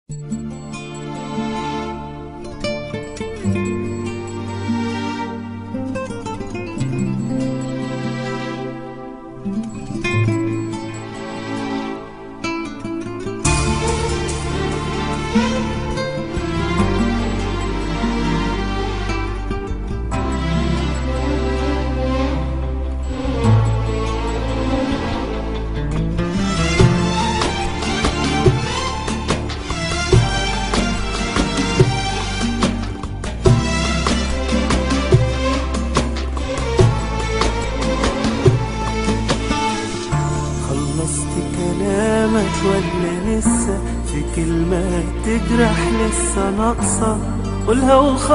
خلصت كلامك ولا لسه في كلمة تجرح لسه ناقصة قولها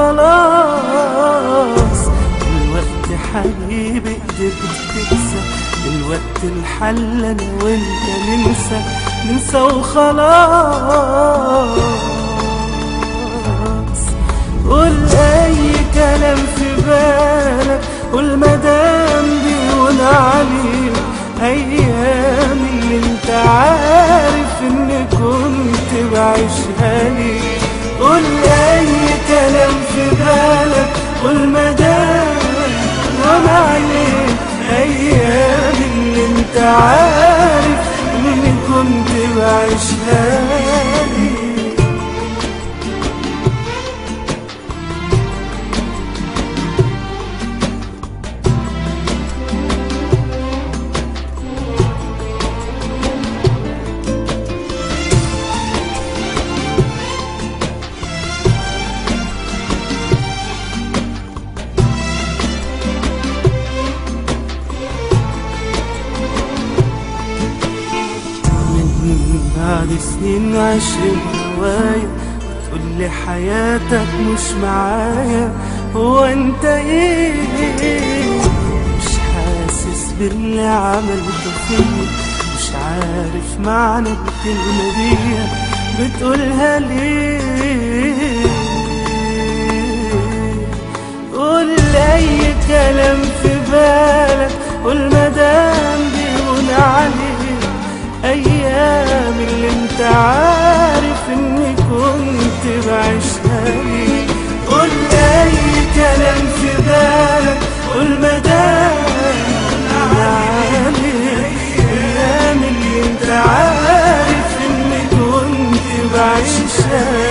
وخلاص الوقت حبيبي قدرت تنسى الوقت الحل انا وانت ننسى ننسى وخلاص قول اي كلام في بالك قول مدام بيقول عليك ايام اللي انت عارف ان كنت بعيشها لي قول اي كلام في بالك قول مدام وانا عليك ايام اللي انت عارف ان كنت بعيشها لي من بعد سنين عشق هوايا تقول لي حياتك مش معايا هو انت ايه مش حاسس باللي عملته فيا مش عارف معنى الكلمة دي بتقولها ليه قول اي كلام في بالك قول مدام بيقول عليك ايام اللي انت عارف اني كنت بعيشها لي قول اي كلام في بالك قول مدام عليك ايام اللي انت عارف اني كنت بعيشها